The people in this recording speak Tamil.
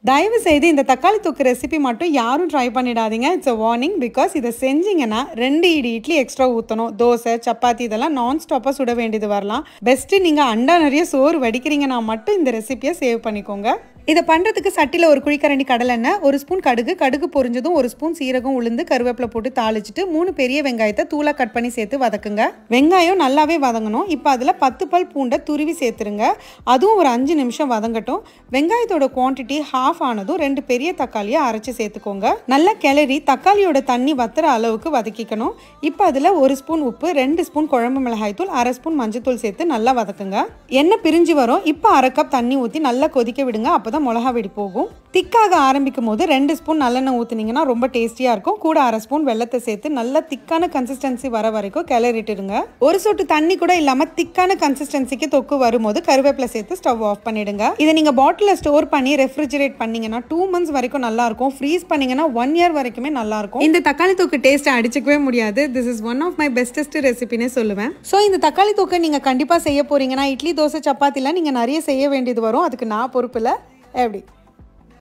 தயவு செய்து இந்த தக்காளி தொக்கு ரெசிபி மட்டும் யாரும் ட்ரை பண்ணிடாதீங்க இட்ஸ் அ வார்னிங் பிகாஸ் இதை செஞ்சீங்கன்னா ரெண்டு இடி இட்லி எக்ஸ்ட்ரா ஊற்றணும் தோசை சப்பாத்தி இதெல்லாம் நான் ஸ்டாப்பாக சுட வேண்டியது வரலாம் பெஸ்ட்டு நீங்கள் அண்டா நிறைய சோறு வடிக்கிறீங்கன்னா மட்டும் இந்த ரெசிபியை சேவ் பண்ணிக்கோங்க இதை பண்ணுறதுக்கு சட்டியில் ஒரு குழிக்கரண்டி கடலெண்ணெய் ஒரு ஸ்பூன் கடுகு கடுகு பொரிஞ்சதும் ஒரு ஸ்பூன் சீரகம் உளுந்து கருவேப்பிலை போட்டு தாளிச்சிட்டு மூணு பெரிய வெங்காயத்தை தூளாக கட் பண்ணி சேர்த்து வதக்குங்க வெங்காயம் நல்லாவே வதங்கணும் இப்போ அதில் பத்து பல் பூண்டை துருவி சேர்த்துருங்க அதுவும் ஒரு அஞ்சு நிமிஷம் வதங்கட்டும் வெங்காயத்தோட குவான்டிட்டி ஹாஃப் ஆனதும் ரெண்டு பெரிய தக்காளியை அரைச்சி சேர்த்துக்கோங்க நல்லா கிளறி தக்காளியோட தண்ணி வத்துற அளவுக்கு வதக்கிக்கணும் இப்போ அதில் ஒரு ஸ்பூன் உப்பு ரெண்டு ஸ்பூன் குழம்பு மிளகாய் தூள் அரை ஸ்பூன் மஞ்சத்தூள் சேர்த்து நல்லா வதக்குங்க எண்ணெய் பிரிஞ்சு வரும் இப்போ அரை கப் தண்ணி ஊற்றி நல்லா கொதிக்க விடுங்க அப்போ தான் மிளகா வெடி போகும் திக்காக ஆரம்பிக்கும் போது ரெண்டு ஸ்பூன் நல்லெண்ணெய் ஊற்றுனீங்கன்னா ரொம்ப டேஸ்டியாக இருக்கும் கூட அரை ஸ்பூன் வெள்ளத்தை சேர்த்து நல்லா திக்கான கன்சிஸ்டன்சி வர வரைக்கும் கிளறிட்டுருங்க ஒரு சொட்டு தண்ணி கூட இல்லாமல் திக்கான கன்சிஸ்டன்சிக்கு தொக்கு வரும்போது கருவேப்பிலை சேர்த்து ஸ்டவ் ஆஃப் பண்ணிடுங்க இதை நீங்கள் பாட்டிலில் ஸ்டோர் பண்ணி ரெஃப்ரிஜரேட் பண்ணீங்கன்னா டூ மந்த்ஸ் வரைக்கும் நல்லா இருக்கும் ஃப்ரீஸ் பண்ணீங்கன்னா ஒன் இயர் வரைக்குமே நல்லா இருக்கும் இந்த தக்காளி தொக்கு டேஸ்ட்டை அடிச்சுக்கவே முடியாது this is one of my bestest ரெசிபினே சொல்லுவேன் ஸோ இந்த தக்காளி தொக்கை நீங்கள் கண்டிப்பாக செய்ய போறீங்கன்னா இட்லி தோசை சப்பாத்திலாம் நீங்கள் நிறைய செய்ய வேண்டியது வரும் அதுக்கு நான் பொறுப்பில்லை எப்படி